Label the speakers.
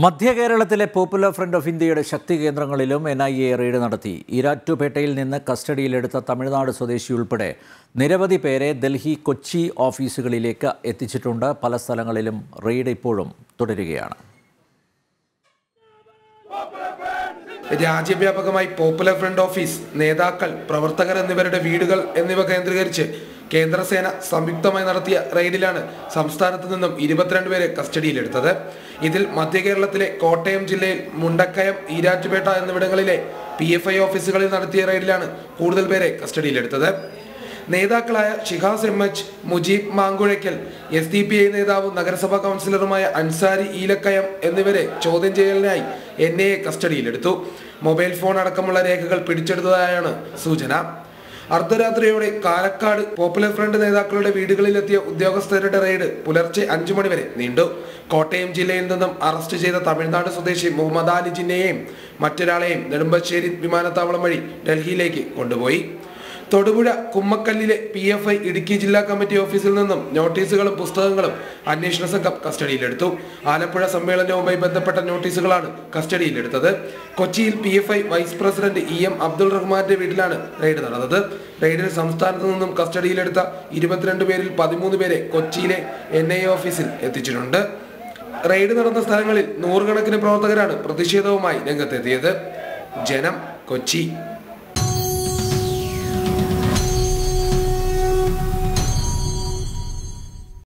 Speaker 1: മധ്യ കേരളത്തിലെ popular front of ഇന്ത്യയുടെ ശക്തി കേന്ദ്രങ്ങളിലും എൻ ഐ എ റെയ്ഡ് നടത്തി ഈരാറ്റുപേട്ടയിൽ നിന്ന് കസ്റ്റഡിയിലെടുത്ത തമിഴ്നാട് സ്വദേശി ഉൾപ്പെടെ നിരവധി പേരെ ഡൽഹി കൊച്ചി ഓഫീസുകളിലേക്ക് എത്തിച്ചിട്ടുണ്ട് പല സ്ഥലങ്ങളിലും റെയ്ഡ് ഇപ്പോഴും തുടരുകയാണ്
Speaker 2: രാജ്യവ്യാപകമായി പോപ്പുലർ ഫ്രണ്ട് ഓഫീസ് നേതാക്കൾ പ്രവർത്തകർ എന്നിവരുടെ വീടുകൾ എന്നിവ കേന്ദ്രീകരിച്ച് കേന്ദ്രസേന സംയുക്തമായി നടത്തിയ റെയ്ഡിലാണ് സംസ്ഥാനത്ത് നിന്നും ഇരുപത്തിരണ്ട് പേരെ കസ്റ്റഡിയിലെടുത്തത് ഇതിൽ മധ്യ കേരളത്തിലെ കോട്ടയം ജില്ലയിൽ മുണ്ടക്കയം ഈരാറ്റുപേട്ട എന്നിവിടങ്ങളിലെ പി എഫ് ഐ ഓഫീസുകളിൽ നടത്തിയ റെയ്ഡിലാണ് കൂടുതൽ പേരെ കസ്റ്റഡിയിലെടുത്തത് നേതാക്കളായ Shihas M H Mujeeb Mankuzhakkal S D P I നേതാവും നഗരസഭാ കൗൺസിലറുമായ അൻസാരി ഈലക്കയം എന്നിവരെ ചോദ്യം ചെയ്യലിനായി എൻ ഐ എ കസ്റ്റഡിയിലെടുത്തു മൊബൈൽ ഫോൺ അടക്കമുള്ള രേഖകൾ പിടിച്ചെടുത്തതായാണ് സൂചന അർദ്ധരാത്രിയോടെ കാലക്കാട് പോപ്പുലർ ഫ്രണ്ട് നേതാക്കളുടെ വീടുകളിലെത്തിയ ഉദ്യോഗസ്ഥരുടെ റെയ്ഡ് പുലർച്ചെ അഞ്ചു മണിവരെ നീണ്ടു കോട്ടയം ജില്ലയിൽ നിന്നും അറസ്റ്റ് ചെയ്ത തമിഴ്നാട് സ്വദേശി മുഹമ്മദ് അലി ജിന്നയെയും മറ്റൊരാളെയും നെടുമ്പശ്ശേരി വിമാനത്താവളം വഴി ഡൽഹിയിലേക്ക് കൊണ്ടുപോയി തൊടുപുഴ കുമ്മക്കല്ലിലെ പി എഫ് ഐ ഇടുക്കി ജില്ലാ കമ്മിറ്റി ഓഫീസിൽ നിന്നും നോട്ടീസുകളും പുസ്തകങ്ങളും അന്വേഷണ സംഘം കസ്റ്റഡിയിലെടുത്തു ആലപ്പുഴ സമ്മേളനവുമായി ബന്ധപ്പെട്ട നോട്ടീസുകളാണ് കസ്റ്റഡിയിലെടുത്തത് കൊച്ചിയിൽ P F I vice president E M Abdul റഹ്മാന്റെ വീട്ടിലാണ് റെയ്ഡ് നടന്നത് റെയ്ഡിൽ സംസ്ഥാനത്ത് നിന്നും കസ്റ്റഡിയിലെടുത്ത ഇരുപത്തിരണ്ട് പേരിൽ പതിമൂന്ന് പേരെ കൊച്ചിയിലെ എൻ ഐ എ ഓഫീസിൽ എത്തിച്ചിട്ടുണ്ട് റെയ്ഡ് നടന്ന സ്ഥലങ്ങളിൽ നൂറുകണക്കിന് പ്രവർത്തകരാണ് പ്രതിഷേധവുമായി രംഗത്തെത്തിയത് ജനം കൊച്ചി